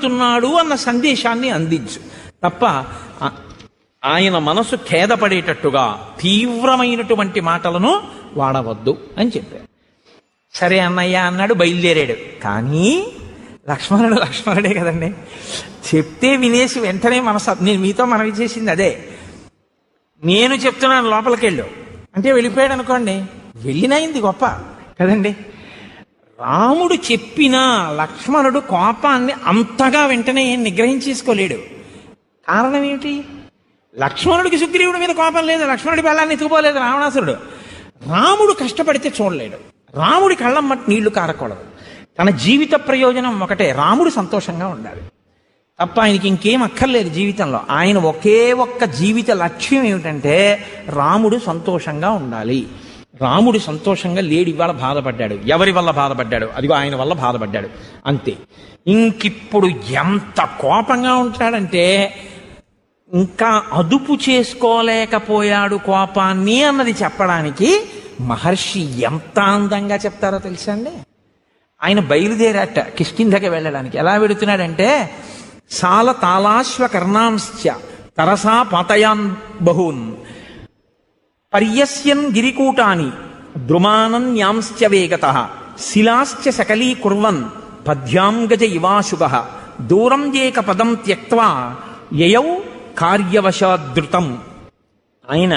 బాధపడుతున్నాడు అన్న సందేశాన్ని అందించు తప్ప ఆ- ఆయన మనసు ఖేదపడేటట్టుగా తీవ్రమైనటువంటి మాటలను వాడవద్దు అని చెప్పారు సరే అన్నయ్య అన్నాడు బయలుదేరాడు కానీ లక్ష్మణుడు లక్ష్మణుడే కదండి చెప్తే వినేసి వెంటనే మనసు నేను మీతో మనవి చేసింది అదే నేను చెప్తున్నాను లోపలికి వెళ్ళు అంటే వెళ్ళిపోయాడు అనుకోండి వెళ్ళినైంది గొప్ప కదండి రాముడు చెప్పిన లక్ష్మణుడు కోపాన్ని అంతగా వెంటనే ఏం నిగ్రహించేసుకోలేడు కారణం ఏమిటి లక్ష్మణుడికి సుగ్రీవుడి మీద కోపం లేదు లక్ష్మణుడి బలాన్ని ఎత్తుకుపోలేదు రావణాసురుడు రాముడు కష్టపడితే చూడలేడు రాముడి కళ్ళం మట్టి నీళ్లు కారకూడదు తన జీవిత ప్రయోజనం ఒకటే రాముడు సంతోషంగా ఉండాలి తప్ప ఆయనకి ఇంకేం అక్కర్లేదు జీవితంలో ఆయన ఒకే ఒక్క జీవిత లక్ష్యం ఏమిటంటే రాముడు సంతోషంగా ఉండాలి రాముడు సంతోషంగా లేడి ఇవాళ బాధపడ్డాడు ఎవరి వల్ల బాధపడ్డాడు అదిగో ఆయన వల్ల బాధపడ్డాడు అంతే ఇంకిప్పుడు ఎంత కోపంగా ఉంటాడంటే ఇంకా అదుపు చేసుకోలేకపోయాడు కోపాన్ని అన్నది చెప్పడానికి మహర్షి ఎంత అందంగా చెప్తారో తెలుసా అండి ఆయన బయలుదేరాట కిష్కింధకి వెళ్ళడానికి ఎలా వెడుతున్నాడంటే సాల తాళాశ్వ కర్ణాంశ్చ తరసా పాతయాన్ బహూన్ పర్యస్యన్ గిరికూటాని ద్రుమానన్యాంశ్చ వేగత శిలాశ్చ సకలీకుర్వన్ పద్భ్యాం గజ ఇవాశుభ దూరం ఏక పదం త్యక్వా యయౌ కార్యవశాదృతం ఆయన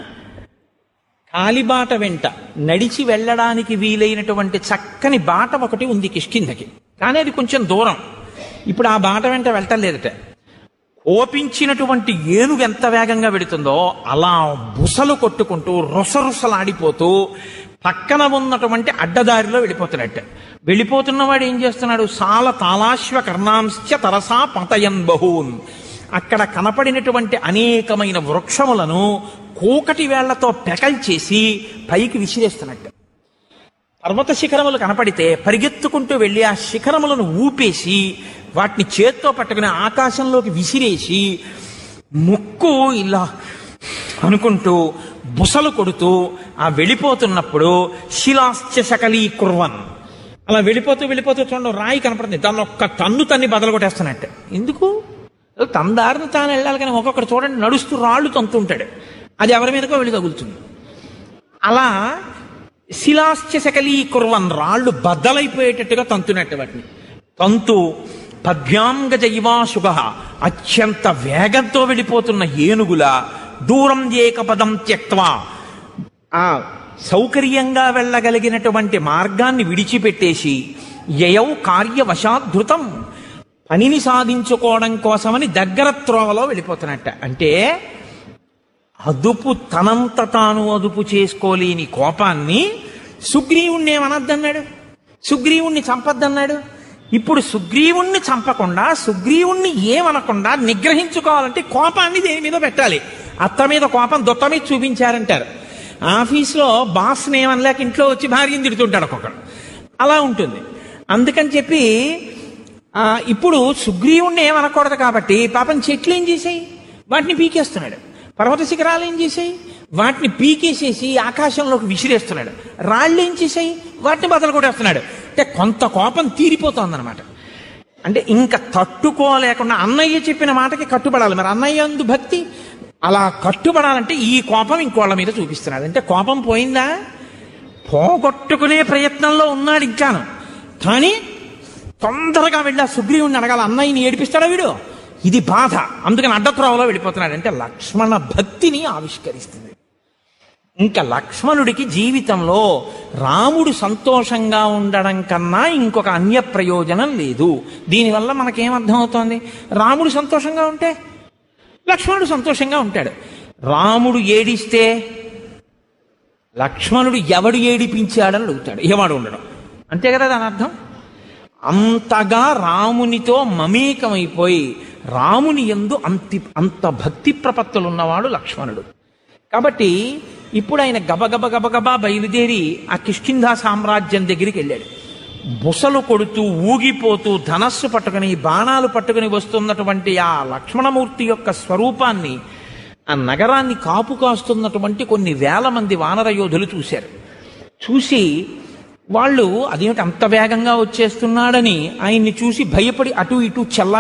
కాలిబాట వెంట నడిచి వెళ్ళడానికి వీలైనటువంటి చక్కని బాట ఒకటి ఉంది కిష్కింధకి కానీ అది కొంచెం దూరం ఇప్పుడు ఆ బాట వెంట వెళ్ళటలేదట కోపించినటువంటి ఏనుగు ఎంత వేగంగా వెడుతుందో అలా బుసలు కొట్టుకుంటూ రుసరుసలాడిపోతూ పక్కన ఉన్నటువంటి అడ్డదారిలో వెళ్ళిపోతున్నట్ట వెళ్ళిపోతున్నవాడు ఏం చేస్తున్నాడు సాల తాళాశ్వ కర్ణాంశ్చ తరసా పతయన్ బహూన్ అక్కడ కనపడినటువంటి అనేకమైన వృక్షములను కూకటి వేళ్లతో పెకల్చేసి పైకి విసిరేస్తున్నట్టు పర్వత శిఖరములు కనపడితే పరిగెత్తుకుంటూ వెళ్ళి ఆ శిఖరములను ఊపేసి వాటిని చేత్తో పట్టుకుని ఆకాశంలోకి విసిరేసి ముక్కు ఇలా అనుకుంటూ బుసలు కొడుతూ ఆ వెళ్ళిపోతున్నప్పుడు శిలాశ్చ సకలీ కుర్వన్ అలా వెళ్ళిపోతూ వెళ్ళిపోతూ చూడండి రాయి కనపడుతుంది దాన్ని ఒక్క తన్ను తన్ని బదలు కొట్టేస్తున్నట్టు ఎందుకు తన దారిని తాను వెళ్ళాలి కానీ ఒక్కొక్కడు చూడండి నడుస్తూ రాళ్ళు తంతుంటాడు అది ఎవరి మీదకో వెళ్ళి తగులుతుంది అలా శిలాశ్చ సకలీ కుర్వన్ రాళ్ళు బద్దలైపోయేటట్టుగా తంతున్నట్టు వాటిని తంతు పద్భ్యాంగజ ఇవాశుగ అత్యంత వేగంతో వెళ్ళిపోతున్న ఏనుగుల దూరం ఏకపదం త్యక్వా ఆ సౌకర్యంగా వెళ్ళగలిగినటువంటి మార్గాన్ని విడిచిపెట్టేసి యయౌ కార్యవశాద్ధృతం పనిని సాధించుకోవడం కోసమని దగ్గర త్రోవలో వెళ్ళిపోతున్నట్ట అంటే అదుపు తనంత తాను అదుపు చేసుకోలేని కోపాన్ని సుగ్రీవుణ్ణి ఏమనద్దన్నాడు సుగ్రీవుణ్ణి చంపద్దన్నాడు ఇప్పుడు సుగ్రీవుణ్ణి చంపకుండా సుగ్రీవుణ్ణి ఏమనకుండా నిగ్రహించుకోవాలంటే కోపాన్ని దేని మీద పెట్టాలి అత్త మీద కోపం దొత్త మీద చూపించారంటారు ఆఫీస్లో బాస్ని ఏమనలేక ఇంట్లో వచ్చి భార్యను తిడుతుంటాడు ఒక్కొక్కడు అలా ఉంటుంది అందుకని చెప్పి ఆ, ఇప్పుడు సుగ్రీవుణ్ణి ఏమనకూడదు కాబట్టి పాపం చెట్లు ఏం చేసాయి వాటిని పీకేస్తున్నాడు పర్వత శిఖరాలు ఏం చేసాయి వాటిని పీకేసేసి ఆకాశంలోకి విసిరేస్తున్నాడు రాళ్ళు ఏం చేసాయి వాటిని బదలు కొట్టేస్తున్నాడు అంటే కొంత కోపం తీరిపోతోందన్నమాట అంటే ఇంకా తట్టుకోలేకుండా అన్నయ్య చెప్పిన మాటకి కట్టుబడాలి మరి అన్నయ్య అందు భక్తి అలా కట్టుబడాలంటే ఈ కోపం ఇంకోళ్ళ మీద చూపిస్తున్నాడు అంటే కోపం పోయిందా పోగొట్టుకునే ప్రయత్నంలో ఉన్నాడు ఇంకాను కానీ తొందరగా వెళ్ళి ఆ సుగ్రీవుని అడగాల అన్నయ్యని ఏడిపిస్తాడా వీడు ఇది బాధ అందుకని అడ్డత్రోవలో వెళ్ళిపోతున్నాడు అంటే లక్ష్మణ భక్తిని ఆవిష్కరిస్తుంది ఇంకా లక్ష్మణుడికి జీవితంలో రాముడు సంతోషంగా ఉండడం కన్నా ఇంకొక అన్య ప్రయోజనం లేదు దీనివల్ల మనకేమర్థం అవుతోంది రాముడు సంతోషంగా ఉంటే లక్ష్మణుడు సంతోషంగా ఉంటాడు రాముడు ఏడిస్తే లక్ష్మణుడు ఎవడు ఏడిపించాడని అడుగుతాడు ఏవాడు ఉండడం అంతే కదా దాని అర్థం అంతగా రామునితో మమేకమైపోయి రాముని ఎందు అంతి అంత భక్తి ప్రపత్తులు ఉన్నవాడు లక్ష్మణుడు కాబట్టి ఇప్పుడు ఆయన గబగబ గబగబా బయలుదేరి ఆ కిష్కింధా సామ్రాజ్యం దగ్గరికి వెళ్ళాడు బుసలు కొడుతూ ఊగిపోతూ ధనస్సు పట్టుకుని బాణాలు పట్టుకుని వస్తున్నటువంటి ఆ లక్ష్మణమూర్తి యొక్క స్వరూపాన్ని ఆ నగరాన్ని కాపు కాస్తున్నటువంటి కొన్ని వేల మంది వానర యోధులు చూశారు చూసి వాళ్ళు అదేమిటి అంత వేగంగా వచ్చేస్తున్నాడని ఆయన్ని చూసి భయపడి అటు ఇటు చెల్లా